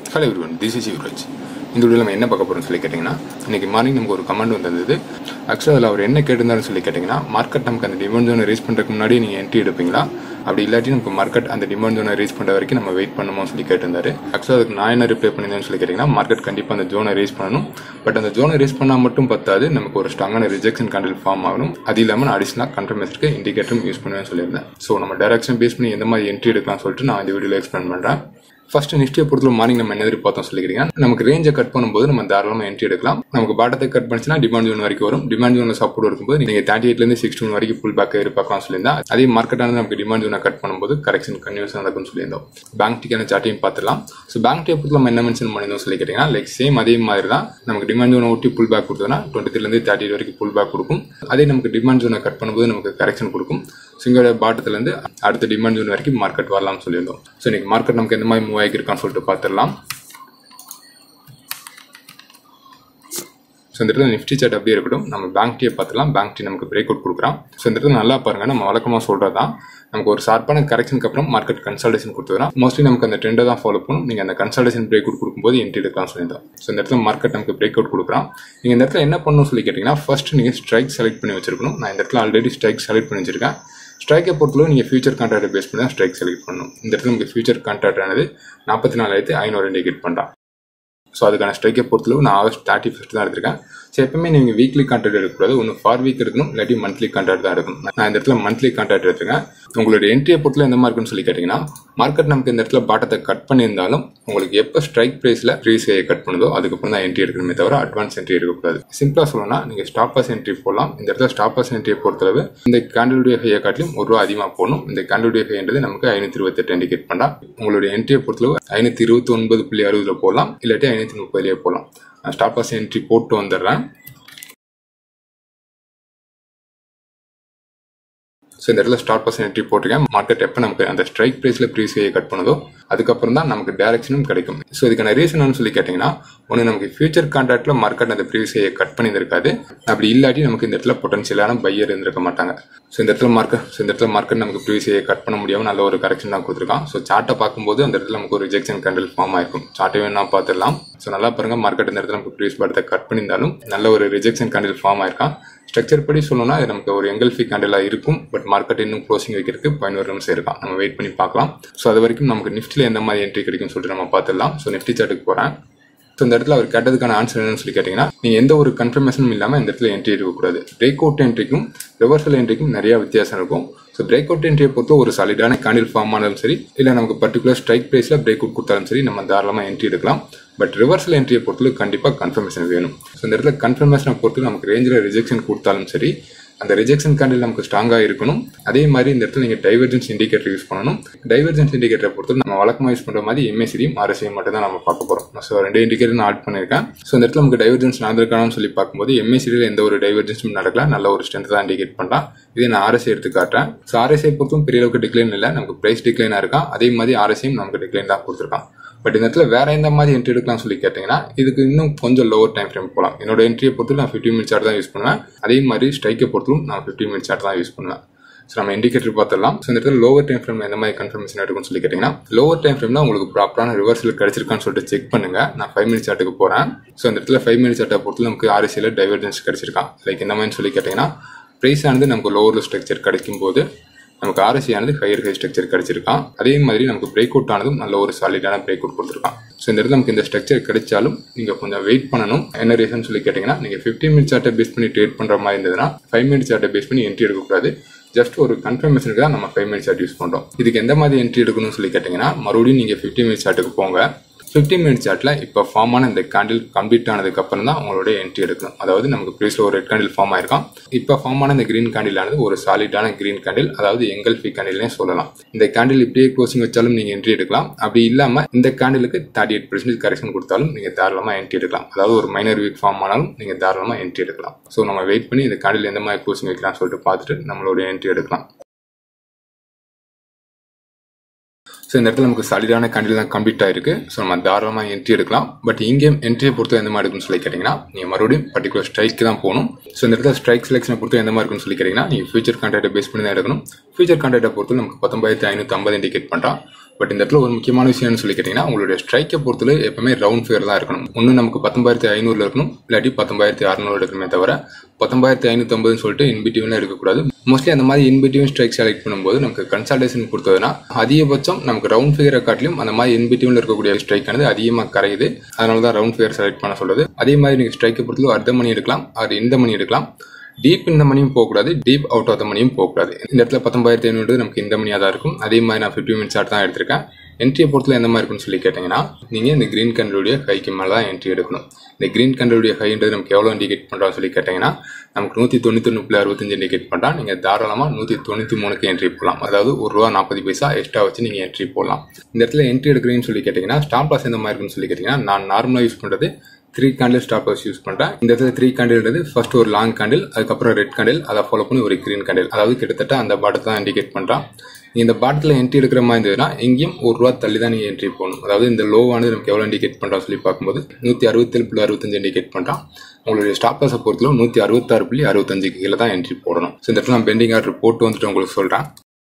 hello everyone this is Yuvraj இந்த video நம்ம என்ன பார்க்க போகிறோம்னு சொல்லி கேட்டிங்கன்னா இன்றைக்கி மார்னிங் நமக்கு ஒரு கமெண்ட் வந்திருந்தது ஆக்சுவலாக அதில் அவர் என்ன கேட்டிருந்தாருன்னு சொல்லி கேட்டிங்கன்னா மார்க்கெட் நமக்கு அந்த டிமாண்ட் ஜோனை ரீச் பண்ணுறதுக்கு முன்னாடி நீங்கள் என்ட்ரி எடுப்பீங்களா அப்படி இல்லாட்டி நமக்கு மார்க்கெட் அந்த டிமாண்ட் ஜோனை ரீச் பண்ணுற வரைக்கும் நம்ம வெயிட் பண்ணுமோ சொல்லி கேட்டிருந்தாரு ஆக்சுவலாக அதுக்கு நான் என்ன ரிப்ளை பண்ணியிருந்தேன்னு சொல்லி கேட்டிங்கன்னா மார்க்கெட் கண்டிப்பாக அந்த ஜோனை ரீச் பண்ணணும் பட் அந்த ஜோனை ரீச் பண்ணால் மட்டும் பத்தாது நமக்கு ஒரு ஸ்ட்ராங்கான ரிஜெக்ஷன் கண்டில் ஃபார்ம் ஆகணும் அது இல்லாமல் நான் அடிஷனலாக கன்ஃபர்மேஷனுக்கு இண்டிகேட்டரும் யூஸ் பண்ணுவேன்னு சொல்லியிருந்தேன் ஸோ நம்ம டேரக்ஷன் பேஸ் பண்ணி எந்த மாதிரி என்ட்ரி எடுக்கலாம்னு சொல்லிட்டு நான் இந்த வீடியோவில் எக்ஸ்பிளைன் பண்ணுறேன் ஃபர்ஸ்ட் நிஃப்டியை பொறுத்தவரை மார்னிங் நம்ம என்ன எதிர்பார்த்தோம் சொல்லிக்கிறீங்கன்னா நமக்கு ரேஞ்சை கட் பண்ணும்போது நம்ம தாராளமாக என்ட்ரி எடுக்கலாம் நமக்கு பாட்டத்தை கட் பண்ணிச்சுன்னா டிமாண்ட் ஜோன் வரைக்கும் வரும் டிமாண்ட் ஜோனில் சப்போர்ட் இருக்கும்போது நீங்கள் தேர்ட்டி எயிட்லேருந்து சிக்ஸ்டி ஒன் வரைக்கும் புல் பேக் எதிர்பார்க்கலாம் சொல்லியிருந்தா அதே மார்க்கெட்டானது நமக்கு டிமாண்ட் ஜோனை கட் பண்ணும்போது கரெக்ஷன் கன்யூஸ் நடக்கும்னு சொல்லியிருந்தோம் பேங்க் டிக்கான சார்ட்டையும் பார்த்துலாம் ஸோ பேங்க் டே பொறுத்து நம்ம என்ன மென்ஷன் பண்ணியிருந்தோம் சொல்லி கேட்டிங்கன்னா லைக் சேம் அதே மாதிரி தான் நமக்கு டிமாண்ட் ஜோனை ஒட்டி புல் பேக் கொடுத்தோம்னா டுவெண்ட்டி த்ரீலேருந்து தேர்ட்டி எயிட் வரைக்கும் புல் பேக் கொடுக்கும் அதே நமக்கு டிமாண்ட் ஜோனை கட் பண்ணும்போது நமக்கு கரெக்ஷன் கொடுக்கும் ஸோ இங்கோட பாட்டத்துலேருந்து அடுத்த டிமாண்ட் ஜோன் வரைக்கும் மார்க்கெட் வரலாம்னு சொல்லியிருந்தோம் ஸோ இன்னைக்கு மார்க்கெட் நமக்கு எந்த மாதிரி மூவ் ஆகிருக்கான்னு சொல்லிட்டு பார்த்துடலாம் ஸோ இந்த இடத்துல நிஃப்டி சார்ட் அப்படியே இருக்கட்டும் நம்ம பேங்க் டீயை பார்த்துலாம் பேங்க் டீ நமக்கு பிரேக் அவுட் கொடுக்குறான் ஸோ இந்த இடத்துல நல்லா பாருங்க நம்ம வழக்கமாக சொல்கிறது தான் நமக்கு ஒரு ஷார்ப்பான கரெக்ஷனுக்கு அப்புறம் மார்க்கெட் கன்சல்டேஷன் கொடுத்துக்கிறோம் மோஸ்ட்லி நமக்கு அந்த ட்ரெண்டை தான் ஃபாலோ பண்ணும் நீங்கள் அந்த கன்சல்டேஷன் பிரேக் அவுட் கொடுக்கும்போது என்ட்ரி எடுக்கலாம் சொல்லியிருந்தோம் ஸோ இந்த இடத்துல மார்க்கெட் நமக்கு பிரேக் அவுட் கொடுக்குறான் நீங்கள் இந்த இடத்துல என்ன பண்ணணும் சொல்லி கேட்டிங்கன்னா ஃபர்ஸ்ட் நீங்கள் ஸ்ட்ரைக் செலக்ட் பண்ணி வச்சிருக்கணும் நான் இந்த இடத்துல ஆல்ரெடி ஸ்ட்ரைக் செலக்ட் பண்ணி வச்சிருக்கேன் ஸ்ட்ரைக்கை பொறுத்தளவு நீங்கள் ஃபியூச்சர் கான்ட்ராக்டை பேஸ் பண்ணி தான் ஸ்ட்ரைக் செலக்ட் பண்ணணும் இந்த இடத்துல நமக்கு ஃபியூச்சர் கான்ட்ராக்ட் ஆனது நாற்பத்தி நாலாயிரத்தி ஐநூறு இண்டிகேட் பண்ணுறான் ஸோ அதுக்கான ஸ்ட்ரைக்கை பொறுத்தளவு நான் ஆகஸ்ட் தேர்ட்டி ஃபஸ்ட் தான் எடுத்திருக்கேன் ஸோ எப்பவுமே நீங்கள் வீக்லி கான்ட்ராக்ட் எடுக்கக்கூடாது ஒன்று ஃபார் வீக் எடுக்கணும் இல்லாட்டி மந்த்லி கான்ட்ராக்ட் தான் எடுக்கணும் நான் இந்த இடத்துல மந்த்லி கான்ட்ராக்ட் எடுத்திருக்கேன் உங்களுடைய என்ட்ரியை பொறுத்தல எந்த மாதிரி இருக்குன்னு சொல்லி கேட்டிங்கன்னா மார்க்கெட் நமக்கு இந்த இடத்துல பாட்டத்தை கட் பண்ணியிருந்தாலும் உங்களுக்கு எப்போ ஸ்ட்ரைக் ப்ரைஸில் ப்ரீஸ் கட் பண்ணுதோ அதுக்கப்புறம் தான் என்ட்ரி எடுக்கணுமே தவிர அட்வான்ஸ் என்ட்ரி எடுக்கக்கூடாது சிம்பிளாக சொல்லணும்னா நீங்கள் ஸ்டாப்பர்ஸ் என்ட்ரி போடலாம் இந்த இடத்துல ஸ்டாப்பர்ஸ் என்ட்ரியை பொறுத்தளவு இந்த கேண்டலுடைய ஹையை காட்டிலும் ஒரு ரூபா அதிகமாக போடணும் இந்த கேண்டலுடைய ஹைன்றது நமக்கு ஐநூற்றி இருபத்தெட்டு இண்டிகேட் பண்ணா உங்களுடைய என்ட்ரியை பொறுத்தளவு ஐநூற்றி இருபத்தி ஒன்பது புள்ளி அறுபதுல போடலாம் இல்லாட்டி ஐநூற்றி முப்பதுலேயே போடலாம் நான் ஸ்டாப்பர்ஸ் என்ட்ரி போட்டு வந்துடுறேன் ஸோ இந்த இடத்துல ஸ்டார்ட் பர்சன் என்ட்ரி போட்டிருக்கேன் மார்க்கெட் எப்போ நமக்கு அந்த ஸ்ட்ரைக் ப்ரைஸில் ப்ரீஸ் கட் பண்ணுதோ அதுக்கப்புறம் தான் நமக்கு டேரக்ஷனும் கிடைக்கும் ஸோ இதுக்கான ரீசன் சொல்லி கேட்டிங்கன்னா ஒன்று நமக்கு ஃபியூச்சர் கான்ட்ராக்டில் மார்க்கெட் அந்த ப்ரீஸ் கட் பண்ணியிருக்காது அப்படி இல்லாட்டி நமக்கு இந்த இடத்துல பொட்டன்ஷியலான பையர் இருந்திருக்க மாட்டாங்க ஸோ இந்த இடத்துல மார்க்கெட் ஸோ இந்த இடத்துல மார்க்கெட் நமக்கு ப்ரீஸ் கட் பண்ண முடியாமல் நல்ல ஒரு கரெக்ஷன் தான் கொடுத்துருக்கான் ஸோ சார்ட்டை பார்க்கும்போது அந்த இடத்துல நமக்கு ஒரு ரிஜெக்ஷன் கண்டில் ஃபார்ம் ஆயிருக்கும் சார்ட்டை வேணா பார்த்துடலாம் ஸோ நல்லா பாருங்க மார்க்கெட் இந்த இடத்துல நமக்கு ப்ரீஸ் படத்தை கட் பண்ணியிருந்தாலும் நல்ல ஒரு ரிஜெக்ஷன் கண்டில் ஃபார்ம் ஆயிருக்கான் ஸ்ட்ரக்சர் படி சொல்லணும்னா இது நமக்கு ஒரு எங்கல்ஃபி கேண்டலாக இருக்கும் பட் மார்க்கெட் இன்னும் க்ளோசிங் வைக்கிறதுக்கு பதினோரு நிமிஷம் இருக்கான் நம்ம வெயிட் பண்ணி பார்க்கலாம் ஸோ அது வரைக்கும் நமக்கு நிஃப்டியில் எந்த மாதிரி என்ட்ரி கிடைக்கும்னு சொல்லிட்டு நம்ம பார்த்துடலாம் ஸோ நிஃப்டி சார்ட்டுக்கு போகிறேன் ஸோ இந்த இடத்துல அவர் கேட்டதுக்கான ஆன்சர் என்னன்னு சொல்லி கேட்டிங்கன்னா நீங்கள் எந்த ஒரு கன்ஃபர்மேஷனும் இல்லாமல் இந்த இடத்துல என்ட்ரி இருக்கக்கூடாது பிரேக் அவுட் என்ட்ரிக்கும் ரிவர்சல் என்ட்ரிக்கும் நிறைய வித்தியாசம் இருக்கும் ஸோ பிரேக் அவுட் என்ட்ரியை பொறுத்த ஒரு சாலிடான கேண்டில் ஃபார்ம் ஆனாலும் சரி இல்லை நமக்கு பர்டிகுலர் ஸ்ட்ரைக் ப்ரைஸில் பிரேக் அவுட் கொடுத்தாலும் சரி நம்ம தாராளமாக என்ட்ரி எடுக்கலாம் பட் ரிவர்சல் என்ட்ரியை பொறுத்தவரை கண்டிப்பாக கன்ஃபர்மேஷன் வேணும் ஸோ இந்த இடத்துல கன்ஃபர்மேஷனை பொறுத்து நமக்கு ரேஞ்சில் ரிஜெக்ஷன் கொடுத்தாலும் சரி அந்த ரிஜெக்ஷன் கேண்டில் நமக்கு ஸ்ட்ராங்காக இருக்கணும் அதே மாதிரி இந்த இடத்துல நீங்கள் டைவர்ஜென்ஸ் இண்டிகேட்டர் யூஸ் பண்ணணும் டைவர்ஜென்ஸ் இண்டிகேட்டரை பொறுத்து நம்ம வழக்கமாக யூஸ் பண்ணுற மாதிரி எம்ஏசிடியும் ஆர்எஸ்ஐயும் மட்டும் தான் நம்ம பார்க்க போகிறோம் ஸோ ரெண்டு இண்டிகேட்டர் நான் ஆட் பண்ணியிருக்கேன் ஸோ இந்த இடத்துல நமக்கு டைவர்ஜென்ஸ் நடந்திருக்கானு சொல்லி பார்க்கும்போது எம்ஏசிடியில் எந்த ஒரு டைவர்ஜென்ஸும் நடக்கல நல்ல ஒரு ஸ்ட்ரென்த் தான் இண்டிகேட் பண்ணலாம் இதே நான் ஆர்எஸ்ஐ எடுத்து காட்டுறேன் ஸோ ஆர்எஸ்ஐ பொறுத்தும் பெரிய அளவுக்கு டிக்ளைன் இல்லை நமக்கு ப்ரைஸ் டிக்ளைனாக இருக்கான் அதே மாதிரி ஆர்எஸ்ஐயும் நமக்கு டிக்ளைன் தான் கொடுத்துருக்கான் பட் இந்த இடத்துல வேற எந்த மாதிரி என்ட்ரி எடுக்கலாம் சொல்லி கேட்டிங்கன்னா இதுக்கு இன்னும் கொஞ்சம் லோவர் டைம் ஃப்ரேம் போகலாம் என்னோட என்ட்ரியை பொறுத்து நான் ஃபிஃப்டி மினிட்ஸ் சார்ட் தான் யூஸ் பண்ணுவேன் அதே மாதிரி ஸ்ட்ரைக்கை பொறுத்தும் நான் ஃபிஃப்டி மினிட்ஸ் சார்ட் தான் யூஸ் பண்ணுவேன் ஸோ நம்ம இண்டிகேட்டர் பார்த்துடலாம் ஸோ இந்த இடத்துல லோவர் டைம் ஃப்ரேம் எந்த மாதிரி கன்ஃபர்மேஷன் எடுக்கும்னு சொல்லி கேட்டிங்கன்னா லோவர் டைம் ஃப்ரேம்னா உங்களுக்கு ப்ராப்பரான ரிவர்சல் கிடைச்சிருக்கான்னு சொல்லிட்டு செக் பண்ணுங்க நான் ஃபைவ் மினிட்ஸ் சார்ட்டுக்கு போகிறேன் ஸோ இந்த இடத்துல ஃபைவ் மினிட்ஸ் சார்ட்டை பொறுத்து நமக்கு ஆர்எஸ்சியில் டைவர்ஜென்ஸ் கிடைச்சிருக்கான் லைக் இந்த மாதிரி சொல்லி கேட்டிங்கன்னா ப்ரைஸ் ஆனது நமக்கு லோவர் ஸ்ட்ரக்சர் கிடைக்கும் போது நமக்கு ஆர்எஸ்சி ஆனது ஹையர் ஹை ஸ்ட்ரக்சர் கிடைச்சிருக்கான் அதே மாதிரி நமக்கு பிரேக் அவுட் ஆனதும் நல்ல ஒரு சாலிடான பிரேக் அவுட் கொடுத்துருக்கான் ஸோ இந்த இடத்துல நமக்கு இந்த ஸ்ட்ரக்சர் கிடைச்சாலும் நீங்கள் கொஞ்சம் வெயிட் பண்ணணும் என்ன ரீசன் சொல்லி கேட்டிங்கன்னா நீங்கள் ஃபிஃப்டி மினிட்ஸ் சார்ட்டை பேஸ் பண்ணி ட்ரேட் பண்ணுற மாதிரி இருந்ததுன்னா ஃபைவ் மினிட்ஸ் சார்ட்டை பேஸ் பண்ணி என்ட்ரி எடுக்கக்கூடாது ஜஸ்ட் ஒரு கன்ஃபர்மேஷனுக்கு தான் நம்ம ஃபைவ் மினிட்ஸ் சார்ட் யூஸ் பண்ணுறோம் இதுக்கு எந்த மாதிரி என்ட்ரி எடுக்கணும்னு சொல்லி கேட்டிங்கன்னா மறுபடியும் நீங்கள் ஃபிஃப்டி மினிட்ஸ் சார்ட்டுக்கு போங்க ஃபிஃப்டி மினிட்ஸ் சார்ட்டில் இப்போ ஃபார்ம் ஆன இந்த கேண்டில் கம்ப்ளீட் ஆனதுக்கு அப்புறம் தான் உங்களுடைய என்ட்ரி எடுக்கணும் அதாவது நமக்கு ப்ரீஸில் ஒரு ரெட் கேண்டில் ஃபார்ம் ஆயிருக்கான் இப்போ ஃபார்ம் ஆன இந்த கிரீன் கேண்டில் ஆனது ஒரு சாலிடான கிரீன் கேண்டில் அதாவது எங்கல்ஃபி கேண்டில்னே சொல்லலாம் இந்த கேண்டில் இப்படியே க்ளோசிங் வச்சாலும் நீங்கள் என்ட்ரி எடுக்கலாம் அப்படி இல்லாமல் இந்த கேண்டிலுக்கு தேர்ட்டி எயிட் பர்சன்டேஜ் கரெக்ஷன் கொடுத்தாலும் நீங்கள் தாராளமாக என்ட்ரி எடுக்கலாம் அதாவது ஒரு மைனர் வீக் ஃபார்ம் ஆனாலும் நீங்கள் தாராளமாக என்ட்ரி எடுக்கலாம் ஸோ நம்ம வெயிட் பண்ணி இந்த கேண்டில் எந்த மாதிரி க்ளோசிங் வைக்கலாம்னு சொல்லிட்டு பார்த்துட்டு நம்மளோட என்ட்ரி எடுக்கலாம் ஸோ இந்த இடத்துல நமக்கு சாலிடான கேண்டில் தான் கம்ப்ளீட் ஆயிருக்கு ஸோ நம்ம தாராளமாக என்ட்ரி எடுக்கலாம் பட் இங்கே என்ட்ரியை பொறுத்து எந்த மாதிரி இருக்குன்னு சொல்லி கேட்டிங்கன்னா நீங்கள் மறுபடியும் பர்டிகுலர் ஸ்ட்ரைக்கு தான் போகணும் ஸோ இந்த இடத்துல ஸ்ட்ரைக் செலெக்ஷனை பொறுத்து எந்த மாதிரி இருக்குன்னு சொல்லி கேட்டிங்கன்னா நீங்கள் ஃபியூச்சர் கான்ட்ராக்டை பேஸ் பண்ணி தான் எடுக்கணும் ஃபியூச்சர் கான்ட்ராக்டை பொறுத்தவரை நமக்கு பத்தொன்பதாயிரத்தி ஐநூற்றி ஐம்பது இண்டிகேட் பண்ணுறான் பட் இந்த இடத்துல ஒரு முக்கியமான விஷயம்னு சொல்லி கேட்டிங்கன்னா உங்களுடைய ஸ்ட்ரைக்கை பொறுத்தவரை எப்பவுமே ரவுண்ட் ஃபிகர் தான் இருக்கணும் ஒன்று நமக்கு பத்தொம்பதாயிரத்தி ஐநூறுல இருக்கணும் இல்லாட்டி பத்தொம்பதாயிரத்தி அறநூறு இருக்கணுமே தவிர பத்தொம்பதாயிரத்தி ஐநூற்றம்பதுன்னு சொல்லிட்டு இன்பிட்டிவ்லாம் எடுக்கக்கூடாது மோஸ்ட்லி அந்த மாதிரி இன்பிட்டிவ் ஸ்ட்ரைக் செலக்ட் பண்ணும்போது நமக்கு கன்சல்டேஷன் கொடுத்ததுன்னா அதிகபட்சம் நமக்கு ரவுண்ட் ஃபிகரை காட்டிலும் அந்த மாதிரி இன்பிட்டிவ்ல இருக்கக்கூடிய ஸ்ட்ரைக்கானது அதிகமாக கரையுது அதனால தான் ரவுண்ட் ஃபிகர் செலக்ட் பண்ண சொல்றது அதே மாதிரி நீங்கள் ஸ்ட்ரைக்கை பொறுத்தவரை அர்த்த மணி எடுக்கலாம் அது இந்த மணி எடுக்கலாம் டீப் இந்த மணியும் போகக்கூடாது டீப் அவுட் ஆஃப் த மணியும் போகக்கூடாது இந்த இடத்துல பத்தொன்பதாயிரத்தி ஐநூறு நமக்கு இந்த மணியாக தான் இருக்கும் அதே மாதிரி நான் ஃபிஃப்டி மினிட்ஸ் ஆட் தான் எடுத்திருக்கேன் என்ட்ரியை பொறுத்தல எந்த மாதிரி இருக்குன்னு சொல்லி கேட்டிங்கன்னா நீங்கள் இந்த க்ரீன் கண்டருடைய ஹைக்கு மேலே தான் என்ட்ரி எடுக்கணும் இந்த க்ரீன் கண்டருடைய ஹைன்றது நமக்கு எவ்வளோ இண்டிகேட் பண்ணுறான்னு சொல்லி கேட்டிங்கன்னா நமக்கு நூற்றி தொண்ணூத்தொன்று புள்ளி அறுபத்தஞ்சு இண்டிகேட் பண்ணுறான் நீங்கள் தாராளமாக நூற்றி தொண்ணூற்றி மூணுக்கு என்ட்ரி போடலாம் அதாவது ஒரு ரூபா நாற்பது பைசா எக்ஸ்ட்ரா வச்சு நீங்கள் என்ட்ரி போடலாம் இந்த இடத்துல என்ட்ரி எடுக்கிறீங்கன்னு சொல்லி கேட்டிங்கன்னா ஸ்டாப் லாஸ் எந்த மாதிரி இருக்குன்னு சொல்லி கேட்டிங்கன்னா நான் நார்மலாக யூஸ் பண்ணுறது three candle stop loss use பண்ணுறேன் இந்த இடத்துல த்ரீ கேண்டில்ன்றது ஃபர்ஸ்ட் ஒரு லாங் கேண்டில் அதுக்கப்புறம் ரெட் கேண்டில் அதை ஃபாலோ பண்ணி ஒரு க்ரீன் கேண்டில் அதாவது கிட்டத்தட்ட அந்த பாட்டை தான் இண்டிகேட் பண்ணுறான் இந்த பாட்டத்தில் என்ட்ரி எடுக்கிற மாதிரி இருந்ததுன்னா எங்கேயும் ஒரு ரூபா தள்ளி தான் நீங்கள் என்ட்ரி போகணும் அதாவது இந்த லோவானது நமக்கு எவ்வளோ இண்டிகேட் பண்ணுறோம் சொல்லி பார்க்கும்போது நூற்றி அறுபத்தேழு புள்ளி அறுபத்தஞ்சு இண்டிகேட் பண்ணுறான் உங்களுடைய ஸ்டாப் லாஸை பொறுத்தளவு நூற்றி அறுபத்தாறு புள்ளி அறுபத்தஞ்சுக்கு கீழே தான் என்ட்ரி போடணும் ஸோ இந்த இடத்துல நான் பெண்டிங் ஆர்டர் போட்டு வந்துட்டு உங்களுக்கு சொல்கிறேன்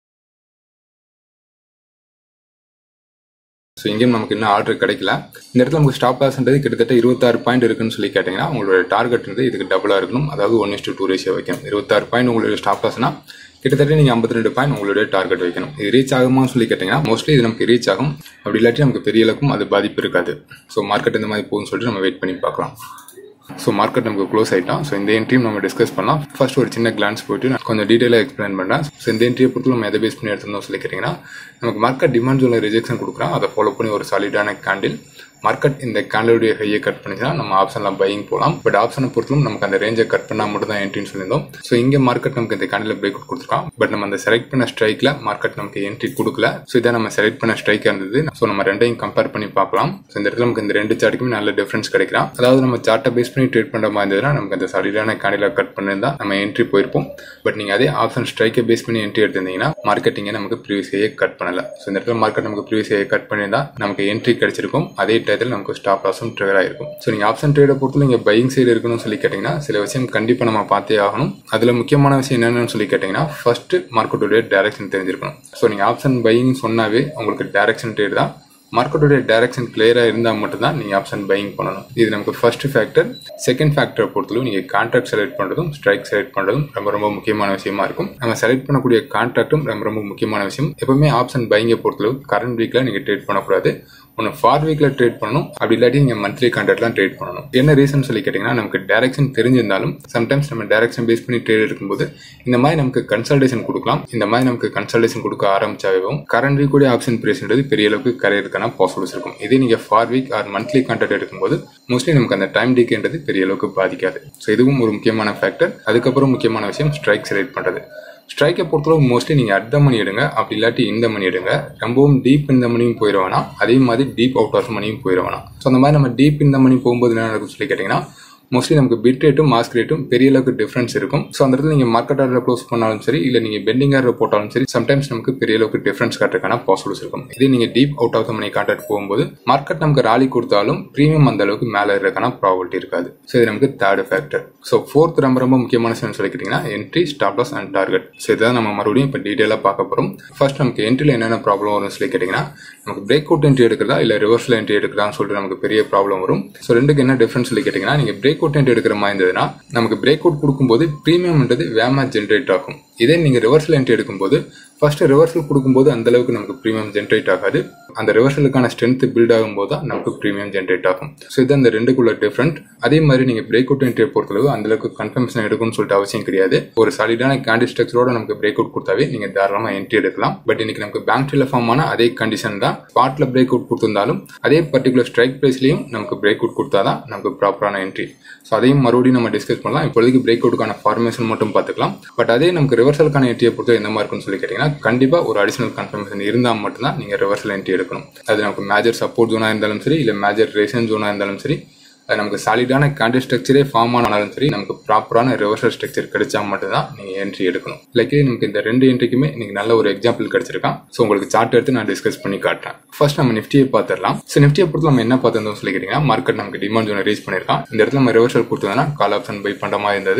ஸோ இங்கேயும் நமக்கு இன்னும் ஆர்டர் கிடைக்கல இந்த இடத்துல நமக்கு ஸ்டாப் லாஸ்ன்றது கிட்டத்தட்ட இருபத்தாறு பாயிண்ட் இருக்குன்னு சொல்லி கேட்டிங்கன்னா உங்களோட டார்கெட் வந்து இதுக்கு டபுளாக இருக்கணும் அதாவது ஒன் இஸ்டு டூ ரேஷியோ வைக்கணும் இருபத்தாறு பாயிண்ட் உங்களுடைய ஸ்டாப் லாஸ்னா கிட்டத்தட்ட நீங்கள் ஐம்பத்தி ரெண்டு பாயிண்ட் உங்களுடைய டார்கெட் வைக்கணும் இது ரீச் ஆகுமான்னு சொல்லி கேட்டிங்கன்னா மோஸ்ட்லி இது நமக்கு ரீச் ஆகும் அப்படி இல்லாட்டி நமக்கு பெரிய அளவுக்கும் அது பாதிப்பு இருக்காது ஸோ மார்க்கெட் இந்த மாதிரி போகும்னு சொல்லிட்டு நம்ம வெயிட் பண்ணி பார்க்கலாம் ஸோ மார்க்கெட் நமக்கு க்ளோஸ் ஆகிட்டோம் ஸோ இந்த என்ட்ரியும் நம்ம டிஸ்கஸ் பண்ணலாம் ஃபர்ஸ்ட் ஒரு சின்ன கிளான்ஸ் போயிட்டு நான் கொஞ்சம் டீட்டெயிலாக எக்ஸ்பிளைன் பண்ணுறேன் ஸோ இந்த என்ட்ரியை பொறுத்து நம்ம எதை பேஸ் பண்ணி எடுத்திருந்தோம் சொல்லி கேட்டிங்கன்னா நமக்கு மார்க்கெட் டிமாண்ட் ஜோனில் ரிஜெக்ஷன் கொடுக்குறோம் அதை ஃபாலோ பண்ணி ஒரு சாலிடான கேண்டில் மார்க்கெட் இந்த கேண்டலுடைய ஹையை கட் பண்ணிச்சுன்னா நம்ம ஆப்ஷனில் பையிங் போகலாம் பட் ஆப்ஷனை பொறுத்தலும் நமக்கு அந்த ரேஞ்சை கட் பண்ணால் மட்டும் தான் என்ட்ரின்னு சொல்லியிருந்தோம் ஸோ இங்கே மார்க்கெட் நமக்கு இந்த கேண்டில் பிரேக் அவுட் கொடுத்துருக்கான் பட் நம்ம அந்த செலக்ட் பண்ண ஸ்ட்ரைக்கில் மார்க்கெட் நமக்கு என்ட்ரி கொடுக்கல ஸோ இதை நம்ம செலக்ட் பண்ண ஸ்ட்ரைக்காக இருந்தது ஸோ நம்ம ரெண்டையும் கம்பேர் பண்ணி பார்க்கலாம் ஸோ இந்த இடத்துல நமக்கு இந்த ரெண்டு சார்ட்டுக்குமே நல்ல டிஃபரன்ஸ் கிடைக்கலாம் அதாவது நம்ம சார்ட்டை பேஸ் பண்ணி ட்ரேட் பண்ணுற மாதிரி இருந்ததுன்னா நமக்கு அந்த சாலிடான கேண்டில் கட் பண்ணியிருந்தா நம்ம என்ட்ரி போயிருப்போம் பட் நீங்கள் அதே ஆப்ஷன் ஸ்ட்ரைக்கை பேஸ் பண்ணி என்ட்ரி எடுத்திருந்தீங்கன்னா மார்க்கெட்டிங்கை நமக்கு ப்ரீவியஸ் கட் பண்ணல ஸோ இந்த இடத்துல மார்க்கெட் நமக்கு ப்ரீவியஸ் கட் பண்ணியிருந்தா நமக்கு என்ட்ரி கிடைச்சிருக்கும் அதே டயத்தில் நமக்கு ஸ்டாப் லாஸும் ட்ரிகர் ஆயிருக்கும் ஸோ நீங்கள் ஆப்ஷன் ட்ரேடை பொறுத்து நீங்கள் பையிங் சைடு இருக்கணும்னு சொல்லி கேட்டிங்கன்னா சில விஷயம் கண்டிப்பாக நம்ம பார்த்தே ஆகணும் அதில் முக்கியமான விஷயம் என்னென்னு சொல்லி கேட்டிங்கன்னா ஃபர்ஸ்ட் மார்க்கெட்டுடைய டைரக்ஷன் தெரிஞ்சிருக்கணும் ஸோ நீங்கள் ஆப்ஷன் பையிங் சொன்னாவே உங்களுக்கு டைரக்ஷன் ட்ரேட் தான் மார்க்கெட்டுடைய டைரக்ஷன் கிளியராக இருந்தால் மட்டும்தான் நீங்கள் ஆப்ஷன் பையிங் பண்ணணும் இது நமக்கு ஃபர்ஸ்ட் ஃபேக்டர் செகண்ட் ஃபேக்டரை பொறுத்தளவு நீங்கள் கான்ட்ராக்ட் செலக்ட் பண்ணுறதும் ஸ்ட்ரைக் செலக்ட் பண்ணுறதும் ரொம்ப ரொம்ப முக்கியமான விஷயமா இருக்கும் நம்ம செலக்ட் பண்ணக்கூடிய கான்ட்ராக்டும் ரொம்ப ரொம்ப முக்கியமான விஷயம் எப்பவுமே ஆப்ஷன் பையிங்கை பொறுத்தளவு கரண்ட் வீக்கில் நீங்கள் ட்ரேட் பண்ணக்கூடாது ஒன்று ஃபார் வீக்கில் ட்ரேட் பண்ணணும் அப்படி இல்லாட்டி நீங்கள் மந்த்லி கான்ட்ராக்ட்லாம் ட்ரேட் பண்ணணும் என்ன ரீசன் சொல்லி கேட்டிங்கன்னா நமக்கு டேரக்ஷன் தெரிஞ்சிருந்தாலும் சம்டைம்ஸ் நம்ம டேரக்ஷன் பேஸ் பண்ணி ட்ரேட் எடுக்கும்போது இந்த மாதிரி நமக்கு கன்சல்டேஷன் கொடுக்கலாம் இந்த மாதிரி நமக்கு கன்சல்டேஷன் கொடுக்க ஆரம்பிச்சாவும் கரண்ட் வீக்குடைய ஆப்ஷன் பிரைஸ்ன்றது பெரிய அளவுக்கு கரையிறதுக்கான பாசிபிள்ஸ் இருக்கும் இதே நீங்கள் far week or monthly contract எடுக்கும்போது மோஸ்ட்லி நமக்கு அந்த டைம் டேக்ன்றது பெரிய அளவுக்கு பாதிக்காது ஸோ இதுவும் ஒரு முக்கியமான ஃபேக்டர் அதுக்கப்புறம் முக்கியமான விஷயம் ஸ்ட்ரைக் செலக்ட் பண்ணுறது ஸ்ட்ரைக்கை பொறுத்தளவு மோஸ்ட்லி நீங்கள் அடுத்த மணி எடுங்க அப்படி இல்லாட்டி இந்த மணி எடுங்க ரொம்பவும் டீப் இந்த மணியும் போயிட வேணாம் அதே மாதிரி டீப் அவுட் ஆஃப் மணியும் போயிட வேணாம் ஸோ அந்த மாதிரி நம்ம டீப் இந்த மணி போகும்போது என்ன நடக்கும் சொல்லி கேட்டிங்கன்னா மோஸ்ட்லி நமக்கு பிட் ரேட்டும் மாஸ்க் ரேட்டும் பெரிய அளவுக்கு டிஃப்ரென்ஸ் இருக்கும் ஸோ அந்த இடத்துல நீங்கள் மார்க்கெட் ஆர்டர் க்ளோஸ் பண்ணாலும் சரி இல்லை நீங்கள் பெண்டிங் ஆர்டர் போட்டாலும் சரி சம்டைம்ஸ் நமக்கு பெரிய அளவுக்கு டிஃப்ரென்ஸ் காட்டுறதுக்கான பாசிபிள்ஸ் இருக்கும் இதே நீங்கள் deep out of the money contract போகும்போது மார்க்கெட் நமக்கு ராலி கொடுத்தாலும் ப்ரீமியம் அந்த அளவுக்கு மேலே இருக்கிறதுக்கான ப்ராபிலிட்டி இருக்காது ஸோ இது நமக்கு தேர்ட் ஃபேக்டர் ஸோ ஃபோர்த் ரொம்ப ரொம்ப முக்கியமான விஷயம் சொல்லிக்கிட்டிங்கன்னா entry stop loss and target so இதான் நம்ம மறுபடியும் இப்போ டீட்டெயிலாக பார்க்க போகிறோம் ஃபர்ஸ்ட் நமக்கு என்ட்ரியில் என்னென்ன ப்ராப்ளம் வரும்னு சொல்லி கேட்டிங்கன்னா நமக்கு பிரேக் அவுட் என்ட்ரி எடுக்கிறதா இல்லை ரிவர்ஸில் என்ட்ரி எடுக்கிறதான்னு சொல்லிட்டு நமக்கு பெரிய ப்ராப்ளம் வரும் ஸோ ரெண்டுக்கு என்ன டிஃபரன்ஸ் சொல்லி கேட்டிங்கன்னா நீங்கள் பிரேக் அவுட் என்ட்ரி எடுக்கிற மாதிரி இருந்ததுன்னா நமக்கு பிரேக் அவுட் கொடுக்கும்போது ப்ரீமியம்ன்றது வேமா ஜென்ரேட் ஆகும் இதே நீங்கள் ரிவர்சல் என்ட்ரி எடுக்கும்போது ஃபர்ஸ்ட் ரிவர்சல் கொடுக்கும்போது அந்த அளவுக்கு நமக்கு ப்ரீமியம் ஜென்ரேட் ஆகாது அந்த ரிவர்சலுக்கான ஸ்ட்ரென்த் பில்ட் ஆகும்போது தான் நமக்கு ப்ரீமியம் ஜென்ரேட் ஆகும் ஸோ இது அந்த ரெண்டுக்குள்ள டிஃப்ரெண்ட் அதே மாதிரி நீங்கள் பிரேக் அவுட் என்ட்ரியை பொறுத்தளவு அந்த அளவுக்கு கன்ஃபர்மேஷன் எடுக்கணும்னு சொல்லிட்டு அவசியம் கிடையாது ஒரு சாலிடான கேண்டி ஸ்ட்ரக்சரோட நமக்கு பிரேக் அவுட் கொடுத்தாவே நீங்கள் தாராளமாக என்ட்ரி எடுக்கலாம் பட் இன்னைக்கு நமக்கு பேங்க் ட்ரீல ஃபார்ம் ஆன அதே கண்டிஷன் தான் ஸ்பாட்ல பிரேக் அவுட் கொடுத்திருந்தாலும் அதே பர்டிகுலர் ஸ்ட்ரைக் பிரைஸ்லையும் நமக்கு பிரேக் அவுட் கொடுத்தா தான் நமக்கு ப்ராப்பரான என்ட்ரி ஸோ அதையும் மறுபடியும் நம்ம டிஸ்கஸ் பண்ணலாம் இப்போதைக்கு பிரேக் அவுட்டுக்கான ஃபார்மேஷன் மட்டும் பார்த்துக்கலாம் பட் அதே நமக்கு ரிவர்சலுக்கான என்ட்ரியை பொறுத்த என்ன மாதிரி இருக்குன்னு சொல்லி கேட்டிங்கன்னா கண்டிப்பாக ஒரு அடிஷனல் கன்ஃபர்மேஷன் இருந்தால் மட்டும்தான் நீங்கள் ரிவர்சல் என்ட்ரி எடுக்கணும் அது நமக்கு மேஜர் சப்போர்ட் ஜோனாக இருந்தாலும் சரி இல்லை மேஜர் ரேஷன் ஜோனாக இருந்தாலும் சரி அது நமக்கு சாலிடான கேண்டில் ஸ்ட்ரக்சரே ஃபார்ம் ஆனாலும் சரி நமக்கு ப்ராப்பரான ரிவர்சல் ஸ்ட்ரக்சர் கிடைச்சா மட்டும் தான் நீங்கள் என்ட்ரி எடுக்கணும் லைக் நமக்கு இந்த ரெண்டு என்ட்ரிக்குமே இன்னைக்கு நல்ல ஒரு எக்ஸாம்பிள் கிடைச்சிருக்கான் ஸோ உங்களுக்கு சார்ட் எடுத்து நான் டிஸ்கஸ் பண்ணி காட்டுறேன் ஃபர்ஸ்ட் நம்ம நிஃப்டியை பார்த்துடலாம் ஸோ நிஃப்டியை பொறுத்து நம்ம என்ன பார்த்துருந்தோம் சொல்லி கேட்டிங்கன்னா மார்க்கெட் நமக்கு டிமாண்ட் ஜோனை ரீச் பண்ணியிருக்கான் இந்த இடத்துல நம்ம ரிவர்சல் கொடுத்ததுன்னா கால் ஆப்ஷன் பை பண்ணுற மாதிரி இருந்தது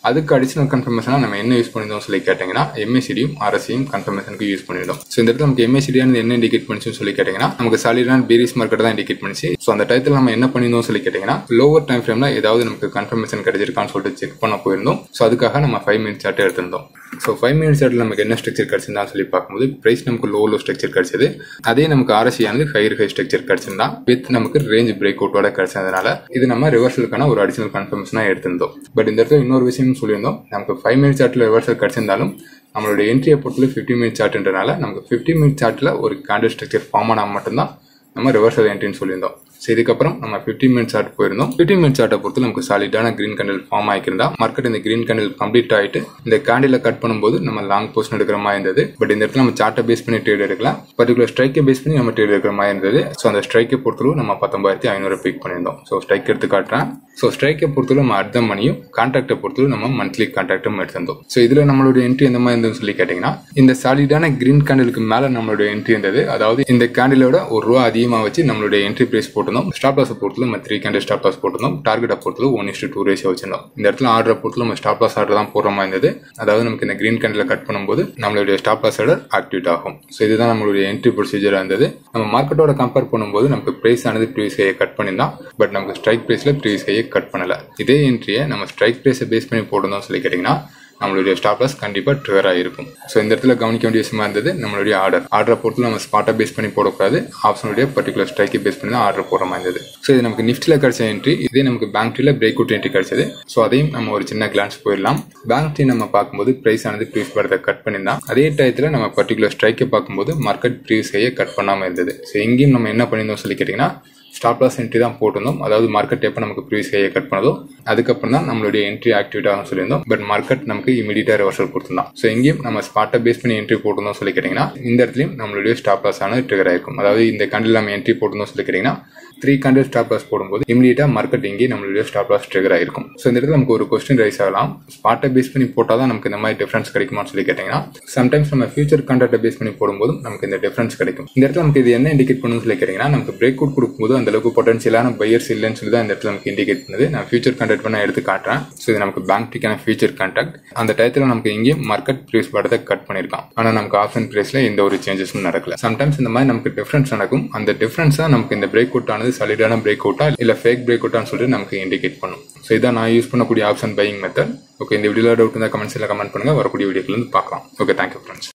அதுக்கு அடிஷனல் கன்ஃபர்மேஷனாக நம்ம என்ன யூஸ் பண்ணியிருந்தோம் சொல்லி கேட்டிங்கன்னா எம்ஏசிடியும் ஆர்எஸ்சியும் கன்ஃபர்மேஷனுக்கு யூஸ் பண்ணியிருந்தோம் ஸோ இந்த இடத்துல நமக்கு எம்ஏசிடியானது என்ன இண்டிகேட் பண்ணிச்சுன்னு சொல்லி கேட்டிங்கன்னா நமக்கு சாலிடான பீரிஸ் மார்க்கெட் தான் இண்டிகேட் பண்ணிச்சு ஸோ அந்த டயத்தில் நம்ம என்ன பண்ணியிருந்தோம் சொல்லி கேட்டிங்கன்னா லோவர் டைம் ஃப்ரேமில் ஏதாவது நமக்கு கன்ஃபர்மேஷன் கிடைச்சிருக்கான்னு சொல்லிட்டு செக் பண்ண போயிருந்தோம் ஸோ அதுக்காக நம்ம ஃபைவ் மினிட்ஸ் சார்ட் எடுத்திருந்தோம் ஸோ ஃபைவ் மினிட்ஸ் சார்ட்டில் நமக்கு என்ன ஸ்ட்ரக்சர் கிடச்சிருந்தா சொல்லி பார்க்கும்போது ப்ரைஸ் நமக்கு லோ லோ ஸ்ட்ரக்சர் கிடச்சது அதே நமக்கு ஆர்எஸ்சியானது ஹை ஹை ஸ்ட்ரக்சர் கிடச்சிருந்தா வித் நமக்கு ரேஞ்ச் பிரேக் அவுட்டோட கிடைச்சதுனால இது நம்ம ரிவர்சலுக்கான ஒரு அடிஷனல் கன்ஃபர்மேஷனாக எடுத்திருந்தோம் பட் இந்த இடத்துல இன்னொரு விஷயம் சொல்லியிருந்தோம் நமக்கு ஃபைவ் மினிட்ஸ் சார்ட்டில் ரிவர்சல் கிடைச்சிருந்தாலும் நம்மளோட என்ட்ரியை பொறுத்தல ஃபிஃப்டி மினிட் சார்ட்ன்றனால நமக்கு ஃபிஃப்டி மினிட் சார்ட்டில் ஒரு கேண்டல் ஸ்ட்ரக்சர் ஃபார்ம் ஆனால் மட்டும்தான் நம்ம ரிவர்சல் என்ட்ரின்னு சொல்லியிருந்தோம் ஸோ இதுக்கப்புறம் நம்ம ஃபிஃப்டி மினிட் சார்ட் போயிருந்தோம் ஃபிஃப்டி மினிட் சார்ட்டை பொறுத்து நமக்கு சாலிடான கிரீன் கேண்டில் ஃபார்ம் ஆகிருந்தா மார்க்கெட் இந்த கிரீன் கேண்டில் கம்ப்ளீட் ஆகிட்டு இந்த கேண்டில் கட் பண்ணும்போது நம்ம லாங் போஸ்ட் எடுக்கிற மாதிரி இருந்தது பட் இந்த இடத்துல நம்ம சார்ட்டை பேஸ் பண்ணி ட்ரேட் எடுக்கலாம் பர்டிகுலர் ஸ்ட்ரைக்கை பேஸ் பண்ணி நம்ம ட்ரேட் எடுக்கிற மாதிரி இருந்தது ஸோ அந்த ஸ்ட்ரைக்கை பொறுத்தளவு நம்ம பத்தொன்பதாயிரத்தி ஐநூறு பிக் பண்ணியிருந்தோம் ஸோ ஸ்ட்ரைக் எடுத்து காட்டுறேன் ஸோ ஸ்ட்ரைக்கை பொறுத்தளவு நம்ம அர்த்த மணியும் கான்ட்ராக்டை பொறுத்தளவு நம்ம மந்த்லி கான்ட்ராக்டும் எடுத்திருந்தோம் ஸோ இதில் நம்மளோட என்ட்ரி எந்த மாதிரி இருந்ததுன்னு சொல்லி கேட்டிங்கன்னா இந்த சாலிடான கிரீன் கேண்டிலுக்கு மேலே நம்மளோட என்ட்ரி இருந்தது அதாவது இந்த கேண்டிலோட ஒரு ரூபா அதிகமாக வச்சு நம்மளுடைய என்ட்ரி பிரைஸ் போட்டிருந்தோம் ஸ்டாப் லாஸை பொறுத்தல நம்ம த்ரீ கேண்டில் ஸ்டாப் லாஸ் போட்டிருந்தோம் டார்கெட்டை பொறுத்தல ஒன் இஸ்டு டூ ரேஷியோ வச்சிருந்தோம் இந்த இடத்துல ஆர்டரை பொறுத்தல நம்ம ஸ்டாப் லாஸ் ஆர்டர் தான் போடுற மாதிரி இருந்தது அதாவது நமக்கு இந்த கிரீன் கேண்டில் கட் பண்ணும்போது நம்மளுடைய ஸ்டாப் லாஸ் ஆர்டர் ஆக்டிவேட் ஆகும் ஸோ இதுதான் நம்மளுடைய என்ட்ரி ப்ரொசீஜராக இருந்தது நம்ம மார்க்கெட்டோட கம்பேர் பண்ணும்போது நமக்கு பிரைஸ் ஆனது ப்ரீவியஸ் ஹையை கட் பண்ணியிருந்தோம் பட் நமக்கு ஸ்ட்ரைக் ப்ரைஸில் ப்ரீவியஸ் ஹையை கட் பண்ணல இதே என்ட்ரியை நம்ம ஸ்ட்ரைக் ப்ரைஸை பேஸ் பண்ணி போட்டிருந்தோம் சொல்லி கேட்டிங்கன்னா நம்மளுடைய ஸ்டாப் லாஸ் கண்டிப்பாக ட்ரிகராக இருக்கும் ஸோ இந்த இடத்துல கவனிக்க வேண்டிய விஷயமா இருந்தது நம்மளுடைய ஆர்டர் ஆர்டரை பொறுத்து நம்ம ஸ்பாட்டை பேஸ் பண்ணி போடக்கூடாது ஆப்ஷனுடைய பர்டிகுலர் ஸ்ட்ரைக்கை பேஸ் பண்ணி தான் ஆர்டர் போடுற மாதிரி இருந்தது ஸோ இது நமக்கு நிஃப்டியில் கிடைச்ச என்ட்ரி இதே நமக்கு பேங்க் டீல பிரேக் அவுட் என்ட்ரி கிடைச்சது ஸோ அதையும் நம்ம ஒரு சின்ன கிளான்ஸ் போயிடலாம் பேங்க் டீ நம்ம பார்க்கும்போது பிரைஸ் ஆனது ப்ரீஸ் படத்தை கட் பண்ணியிருந்தா அதே டயத்தில் நம்ம பர்டிகுலர் ஸ்ட்ரைக்கை பார்க்கும்போது மார்க்கெட் ப்ரீஸ் ஹையை கட் பண்ணாமல் இருந்தது ஸோ எங்கேயும் நம்ம என்ன பண்ணியிருந்தோம் சொல்லி கேட்டிங்கன்னா ஸ்டாப் லாஸ் என்ட்ரி தான் போட்டிருந்தோம் அதாவது மார்க்கெட் எப்போ நமக்கு ப்ரீவியஸ் ஹையை கட் பண்ணதோ அதுக்கப்புறம் தான் நம்மளுடைய என்ட்ரி ஆக்டிவேட் ஆகும் சொல்லியிருந்தோம் பட் மார்க்கெட் நமக்கு இமீடியட்டாக ரிவர்சல் கொடுத்துருந்தோம் ஸோ எங்கேயும் நம்ம ஸ்பாட்டை பேஸ் பண்ணி என்ட்ரி போட்டிருந்தோம் சொல்லி கேட்டிங்கன்னா இந்த இடத்துலையும் நம்மளுடைய ஸ்டாப் லாஸ் ஆனது ட்ரிகர் ஆயிருக்கும் அதாவது இந்த கண்டில் நம்ம என்ட்ரி போட்டிருந்தோம் சொல்லி கேட்டிங்கன்னா த்ரீ கண்டில் ஸ்டாப் லாஸ் போடும்போது இமீடியட்டாக மார்க்கெட் இங்கே நம்மளுடைய ஸ்டாப் லாஸ் ட்ரிகர் ஆயிருக்கும் ஸோ இந்த இடத்துல நமக்கு ஒரு கொஸ்டின் ரைஸ் ஆகலாம் ஸ்பாட்டை பேஸ் பண்ணி போட்டால் தான் நமக்கு இந்த மாதிரி டிஃபரன்ஸ் கிடைக்குமான்னு சொல்லி கேட்டிங்கன்னா சம்டைம்ஸ் நம்ம ஃபியூச்சர் கான்ட்ராக்டை பேஸ் பண்ணி போடும்போதும் நமக்கு இந்த டிஃபரன்ஸ் கிடைக்கும் இந்த இடத்துல நமக்கு இது என்ன இண்டிகேட் பண்ணுன்னு சொல்லி கேட்டிங்கன்னா நமக்கு பிரேக் அவுட் கொடுக்கும்போது அந்த அளவுக்கு பொட்டன்ஷியலான பையர்ஸ் இல்லைன்னு சொல்லி தான் இந்த இடத்துல நமக்கு இண்டிகேட் பண்ணுது நான் ஃபியூச்சர் கான்ட்ராக்ட் பண்ண எடுத்து காட்டுறேன் ஸோ இது நமக்கு பேங்க் டிக்கான ஃபியூச்சர் கான்ட்ராக்ட் அந்த டயத்தில் நமக்கு இங்கேயும் மார்க்கெட் ப்ரைஸ் படத்தை கட் பண்ணியிருக்கான் ஆனால் நமக்கு ஆப்ஷன் ப்ரைஸில் எந்த ஒரு சேஞ்சஸும் நடக்கல சம்டைம்ஸ் இந்த மாதிரி நமக்கு டிஃபரன்ஸ் நடக்கும் அந்த டிஃபரன்ஸ் தான் நமக்கு இந்த பிரேக் அவுட் ஆனது சாலிடான பிரேக் அவுட்டா இல்லை ஃபேக் பிரேக் அவுட்டான்னு சொல்லிட்டு நமக்கு இண்டிகேட் பண்ணும் ஸோ இதான் நான் யூஸ் பண்ணக்கூடிய ஆப்ஷன் பையிங் மெத்தட் ஓகே இந்த வீடியோவில் டவுட் இருந்தால் கமெண்ட்ஸில் கமெண்ட் பண்ணுங்கள் வரக்கூடிய வீடியோக்கள் வந்து பார்க்கலாம் ஓகே தேங்க்யூ ஃப்ரெண்ட்ஸ்